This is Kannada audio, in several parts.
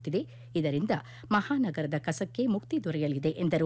ತ್ತಿದೆ ಇದರಿಂದ ಮಹಾನಗರದ ಕಸಕ್ಕೆ ಮುಕ್ತಿ ದೊರೆಯಲಿದೆ ಎಂದರು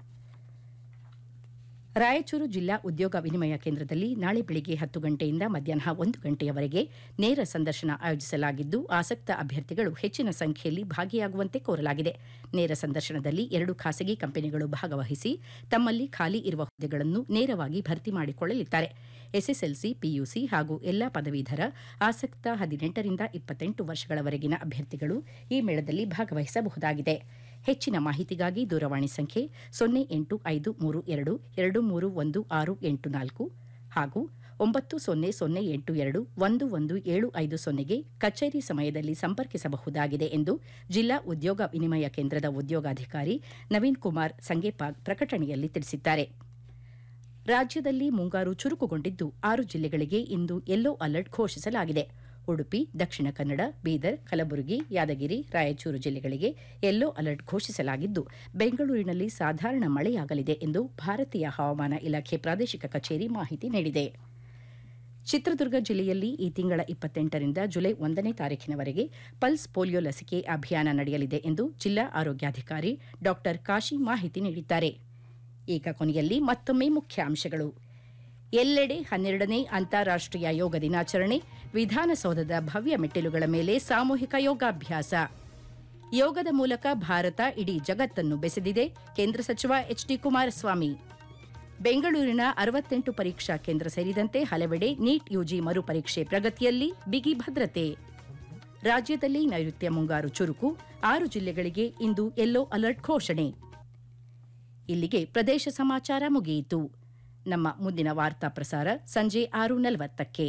ರಾಯಚೂರು ಜಿಲ್ಲಾ ಉದ್ಯೋಗ ವಿನಿಮಯ ಕೇಂದ್ರದಲ್ಲಿ ನಾಳೆ ಬೆಳಗ್ಗೆ ಹತ್ತು ಗಂಟೆಯಿಂದ ಮಧ್ಯಾಹ್ನ ಒಂದು ಗಂಟೆಯವರೆಗೆ ನೇರ ಸಂದರ್ಶನ ಆಯೋಜಿಸಲಾಗಿದ್ದು ಆಸಕ್ತ ಅಭ್ಯರ್ಥಿಗಳು ಹೆಚ್ಚಿನ ಸಂಖ್ಯೆಯಲ್ಲಿ ಭಾಗಿಯಾಗುವಂತೆ ಕೋರಲಾಗಿದೆ ನೇರ ಸಂದರ್ಶನದಲ್ಲಿ ಎರಡು ಖಾಸಗಿ ಕಂಪನಿಗಳು ಭಾಗವಹಿಸಿ ತಮ್ಮಲ್ಲಿ ಖಾಲಿ ಇರುವ ಹುದ್ದೆಗಳನ್ನು ನೇರವಾಗಿ ಭರ್ತಿ ಮಾಡಿಕೊಳ್ಳಲಿದ್ದಾರೆ ಎಸ್ಎಸ್ಎಲ್ಸಿ ಪಿಯುಸಿ ಹಾಗೂ ಎಲ್ಲಾ ಪದವೀಧರ ಆಸಕ್ತ ಹದಿನೆಂಟರಿಂದ ಇಪ್ಪತ್ತೆಂಟು ವರ್ಷಗಳವರೆಗಿನ ಅಭ್ಯರ್ಥಿಗಳು ಈ ಮೇಳದಲ್ಲಿ ಭಾಗವಹಿಸಬಹುದಾಗಿದೆ ಹೆಚ್ಚಿನ ಮಾಹಿತಿಗಾಗಿ ದೂರವಾಣಿ ಸಂಖ್ಯೆ ಸೊನ್ನೆ ಎಂಟು ಐದು ಮೂರು ಎರಡು ಎರಡು ಮೂರು ಒಂದು ಆರು ಎಂಟು ನಾಲ್ಕು ಹಾಗೂ ಒಂಬತ್ತು ಸೊನ್ನೆ ಸೊನ್ನೆ ಎಂಟು ಎರಡು ಒಂದು ಒಂದು ಏಳು ಐದು ಸೊನ್ನೆಗೆ ಕಚೇರಿ ಸಮಯದಲ್ಲಿ ಸಂಪರ್ಕಿಸಬಹುದಾಗಿದೆ ಎಂದು ಜಿಲ್ಲಾ ಉದ್ಯೋಗ ವಿನಿಮಯ ಕೇಂದ್ರದ ಉದ್ಯೋಗಾಧಿಕಾರಿ ನವೀನ್ ಕುಮಾರ್ ಸಂಗೇಪಾಗ್ ಪ್ರಕಟಣೆಯಲ್ಲಿ ತಿಳಿಸಿದ್ದಾರೆ ರಾಜ್ಯದಲ್ಲಿ ಮುಂಗಾರು ಚುರುಕುಗೊಂಡಿದ್ದು ಆರು ಜಿಲ್ಲೆಗಳಿಗೆ ಇಂದು ಯೆಲ್ಲೋ ಅಲರ್ಟ್ ಘೋಷಿಸಲಾಗಿದೆ ಉಡುಪಿ ದಕ್ಷಿಣ ಕನ್ನಡ ಬೀದರ್ ಕಲಬುರಗಿ ಯಾದಗಿರಿ ರಾಯಚೂರು ಜಿಲ್ಲೆಗಳಿಗೆ ಯೆಲ್ಲೋ ಅಲರ್ಟ್ ಘೋಷಿಸಲಾಗಿದ್ದು ಬೆಂಗಳೂರಿನಲ್ಲಿ ಸಾಧಾರಣ ಮಳೆಯಾಗಲಿದೆ ಎಂದು ಭಾರತೀಯ ಹವಾಮಾನ ಇಲಾಖೆ ಪ್ರಾದೇಶಿಕ ಕಚೇರಿ ಮಾಹಿತಿ ನೀಡಿದೆ ಚಿತ್ರದುರ್ಗ ಜಿಲ್ಲೆಯಲ್ಲಿ ಈ ತಿಂಗಳ ಇಪ್ಪತ್ತೆಂಟರಿಂದ ಜುಲೈ ಒಂದನೇ ತಾರೀಖಿನವರೆಗೆ ಪಲ್ಸ್ ಪೋಲಿಯೋ ಲಸಿಕೆ ಅಭಿಯಾನ ನಡೆಯಲಿದೆ ಎಂದು ಜಿಲ್ಲಾ ಆರೋಗ್ಯಾಧಿಕಾರಿ ಡಾ ಕಾಶಿ ಮಾಹಿತಿ ನೀಡಿದ್ದಾರೆ ಈಗ ಕೊನೆಯಲ್ಲಿ ಮತ್ತೊಮ್ಮೆ ಮುಖ್ಯಾಂಶಗಳು ಎಲ್ಲೆಡೆ ಹನ್ನೆರಡನೇ ಅಂತಾರಾಷ್ಟೀಯ ಯೋಗ ದಿನಾಚರಣೆ ವಿಧಾನಸೌಧದ ಭವ್ಯ ಮೆಟ್ಟಿಲುಗಳ ಮೇಲೆ ಸಾಮೂಹಿಕ ಯೋಗಾಭ್ಯಾಸ ಯೋಗದ ಮೂಲಕ ಭಾರತ ಇಡೀ ಜಗತ್ತನ್ನು ಬೆಸೆದಿದೆ ಕೇಂದ್ರ ಸಚಿವ ಎಚ್ ಡಿ ಕುಮಾರಸ್ವಾಮಿ ಬೆಂಗಳೂರಿನ ಅರವತ್ತೆಂಟು ಪರೀಕ್ಷಾ ಕೇಂದ್ರ ಸೇರಿದಂತೆ ಹಲವೆಡೆ ನೀಟ್ ಯುಜಿ ಮರುಪರೀಕ್ಷೆ ಪ್ರಗತಿಯಲ್ಲಿ ಬಿಗಿ ಭದ್ರತೆ ರಾಜ್ಯದಲ್ಲಿ ನೈಋತ್ಯ ಮುಂಗಾರು ಚುರುಕು ಆರು ಜಿಲ್ಲೆಗಳಿಗೆ ಇಂದು ಯೆಲ್ಲೋ ಅಲರ್ಟ್ ಘೋಷಣೆ ಇಲ್ಲಿಗೆ ಪ್ರದೇಶ ಸಮಾಚಾರ ಮುಗಿಯಿತು ನಮ್ಮ ಮುಂದಿನ ವಾರ್ತಾ ಪ್ರಸಾರ ಸಂಜೆ ಆರು ನಲವತ್ತಕ್ಕೆ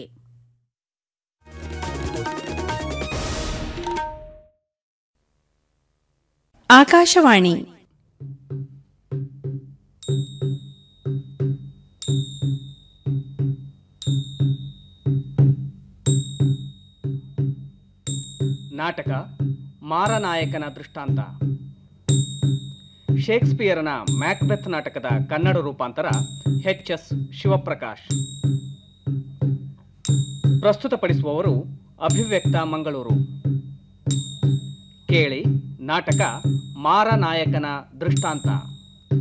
ಆಕಾಶವಾಣಿ ನಾಟಕ ಮಾರನಾಯಕನ ದೃಷ್ಟಾಂತ ಶೇಕ್ಸ್ಪಿಯರನ ಮ್ಯಾಕ್ಬೆತ್ ನಾಟಕದ ಕನ್ನಡ ರೂಪಾಂತರ ಎಚ್ ಎಸ್ ಶಿವಪ್ರಕಾಶ್ ಪ್ರಸ್ತುತಪಡಿಸುವವರು ಅಭಿವ್ಯಕ್ತ ಮಂಗಳೂರು ಕೇಳಿ ನಾಟಕ ಮಾರನಾಯಕನ ದೃಷ್ಟಾಂತ